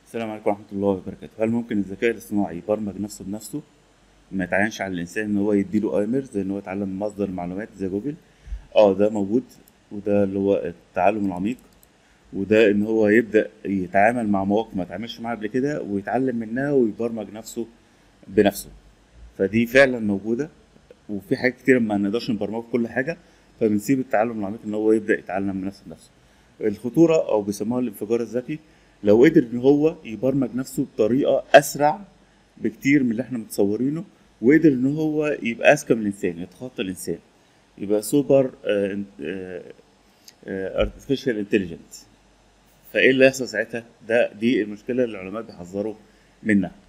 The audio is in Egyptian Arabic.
السلام عليكم ورحمة الله وبركاته هل ممكن الذكاء الاصطناعي يبرمج نفسه بنفسه ما يتعينش على الإنسان إن هو يديله أوامر زي إن هو يتعلم مصدر معلومات زي جوجل اه ده موجود وده اللي هو التعلم العميق وده إن هو يبدأ يتعامل مع مواقف ما اتعاملش معاها قبل كده ويتعلم منها ويبرمج نفسه بنفسه فدي فعلا موجودة وفي حاجات كتير ما نقدرش نبرمجه في كل حاجة فبنسيب التعلم العميق إن هو يبدأ يتعلم بنفسه بنفسه الخطورة أو بيسموها الانفجار الذكي لو قدر ان هو يبرمج نفسه بطريقه اسرع بكتير من اللي احنا متصورينه وقدر ان هو يبقى اذكى من الانسان يتخطى الانسان يبقى سوبر ارتفيشال انتليجنت فايه اللي هيحصل ساعتها ده دي المشكله اللي العلماء بيحذروا منها